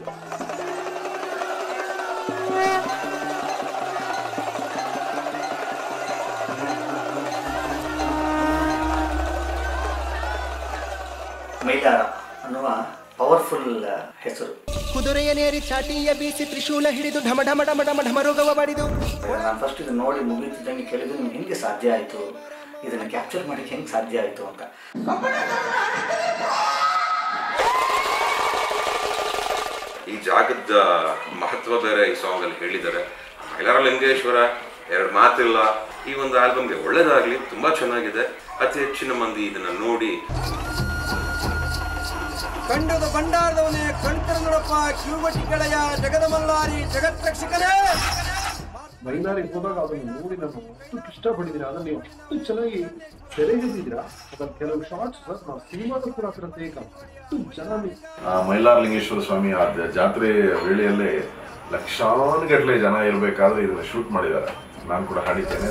ಮೈಲಾರ ಅನ್ನುವ ಪವರ್ಫುಲ್ ಹೆಸರು ಕುದುರೆಯನೇರಿ ಚಾಟಿಯ ಬೀಸಿ ತ್ರಿಶೂಲ ಹಿಡಿದು ಢಮ ಢಮ ಢಮ ಢಮ ಢಮರೋಗವ ಬಡಿದು ನಾನು ಫಸ್ಟ್ ಇದು ನೋಡಿ ಮುಗಿತಿದ್ದಂಗೆ ಕೇಳಿದ್ರು ನಿಮ್ಗೆ ಹೆಂಗೆ ಸಾಧ್ಯ ಆಯಿತು ಇದನ್ನು ಕ್ಯಾಪ್ಚರ್ ಮಾಡಕ್ಕೆ ಹೆಂಗೆ ಸಾಧ್ಯ ಆಯಿತು ಅಂತ ಈ ಜಾಗದ ಮಹತ್ವ ಬೇರೆ ಈ ಸಾಂಗ್ ಅಲ್ಲಿ ಹೇಳಿದ್ದಾರೆ ಮೈಲಾರ ಲಿಂಗೇಶ್ವರ ಎರಡು ಮಾತಿಲ್ಲ ಈ ಒಂದು ಆಲ್ಬಮ್ಗೆ ಒಳ್ಳೇದಾಗ್ಲಿ ತುಂಬಾ ಚೆನ್ನಾಗಿದೆ ಅತಿ ಹೆಚ್ಚಿನ ಮಂದಿ ಇದನ್ನ ನೋಡಿ ಕಂಡದ ಭಂಡಾರದವನೇ ಕಣ್ತರ ನೋಡಪ್ಪ ಕಿರುಬಟ್ಟಿ ಕೆಳೆಯ ಜಗದ ಮಲ್ಲಾರಿ ಜಗತ್ ರಕ್ಷಕನೇ ಮೈಲಾರಿಗೆ ಹೋದಾಗ ಅದನ್ನು ನೋಡಿ ನಾನು ಅಷ್ಟು ಇಷ್ಟಪಟ್ಟಿದ್ದೀರಾ ಅದನ್ನ ನೀವು ಅಷ್ಟು ಚೆನ್ನಾಗಿ ಸೆರೆ ಹಿಡಿದಿದ್ದೀರಾ ಅದ್ರ ಕೆಲವು ಶಾರ್ಟ್ಸ್ ನಾವು ಸಿನಿಮಾದ ಕೂಡ ಅದರ ತೇಕ ಅಷ್ಟು ಜನ ನೀವು ಆ ಮೈಲಾರಲಿಂಗೇಶ್ವರ ಸ್ವಾಮಿ ಆ ದ- ಜಾತ್ರೆ ವೇಳೆಯಲ್ಲೇ ಲಕ್ಷಾನುಗಟ್ಟಲೆ ಜನ ಇರಬೇಕಾದ್ರೆ ಇದನ್ನ ಶೂಟ್ ಮಾಡಿದ್ದಾರೆ ನಾನು ಕೂಡ ಹಾಡಿದ್ದೇನೆ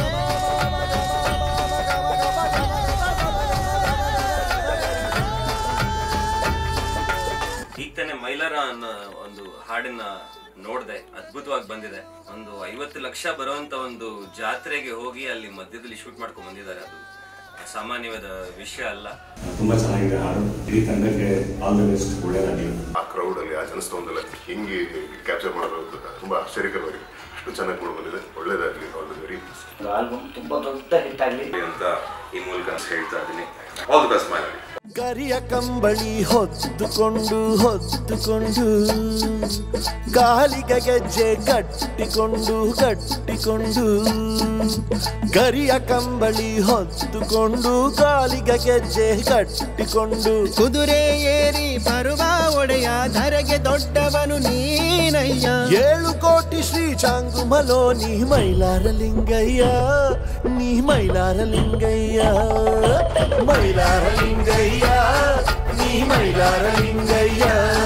ಈಗ ತಾನೆ ಮೈಲಾರ ಅನ್ನೋ ಒಂದು ಹಾಡನ್ನ ನೋಡ್ದೆ ಅದ್ಭುತವಾಗಿ ಬಂದಿದೆ ಒಂದು ಐವತ್ತು ಲಕ್ಷ ಬರುವಂತ ಒಂದು ಜಾತ್ರೆಗೆ ಹೋಗಿ ಅಲ್ಲಿ ಮಧ್ಯದಲ್ಲಿ ಶೂಟ್ ಮಾಡ್ಕೊಂಡ್ ಬಂದಿದ್ದಾರೆ ಅದು ಸಾಮಾನ್ಯವಾದ ವಿಷಯ ಅಲ್ಲ ತುಂಬಾ ಚೆನ್ನಾಗಿದೆ ಹಾಡು ಇಡೀ ತಂಡಕ್ಕೆ ಆಲ್ ದ ಬೆಸ್ಟ್ ಒಳ್ಳೆಯದಾಗಲಿ ಆ ಕ್ರೌಡ್ ಅಲ್ಲಿ ಆ ಜನಸ್ತೋಮದಲ್ಲಿ ಹೆಂಗೆ ಕ್ಯಾಪ್ಚರ್ ಮಾಡೋದು ಅಂತ ತುಂಬಾ ಆಶ್ಚರ್ಯಕರವಾಗಿದೆ ಅಷ್ಟು ಚೆನ್ನಾಗಿ ಮೂಡ್ ಬಂದಿದೆ ಒಳ್ಳೇದಾಗಲಿ ಆಲ್ ದ ವೆರಿ ಆಲ್ಬಮ್ ತುಂಬ ದೊಡ್ಡ ಹಿಟ್ ಆಗಲಿ ಅಂತ ಈ ಮೂಲಕ ಹೇಳ್ತಾ ಇದ್ದೀನಿ ಆಲ್ ದಿ ಬೆಸ್ಟ್ ಮೈಲಾರಿ ಗರಿಯ ಕಂಬಳಿ ಹೊತ್ತುಕೊಂಡು ಹೊತ್ತುಕೊಂಡು ಗಾಲಿಗೆ ಗೆಜ್ಜೆ ಕಟ್ಟಿಕೊಂಡು ಕಟ್ಟಿಕೊಂಡು ಗರಿಯ ಕಂಬಳಿ ಹೊತ್ತುಕೊಂಡು ಗಾಲಿಗೆ ಗೆಜ್ಜೆ ಕಟ್ಟಿಕೊಂಡು ಕುದುರೆ ಏರಿ ಬರುವ ಒಡೆಯ ಧರೆಗೆ ದೊಡ್ಡವನು ನೀನಯ್ಯ ಏಳು ಕೋಟಿ ಶ್ರೀ ಚಾಂಗುಮಲೋ ನೀ ಮೈಲಾರ ಲಿಂಗಯ್ಯ ನೀ ಮೈಲಾರ ಲಿಂಗಯ್ಯ ಮೈಲಾರ ಲಿಂಗಯ್ಯ ನೀ ಮೈಲಾರ ಲಿಂಗಯ್ಯ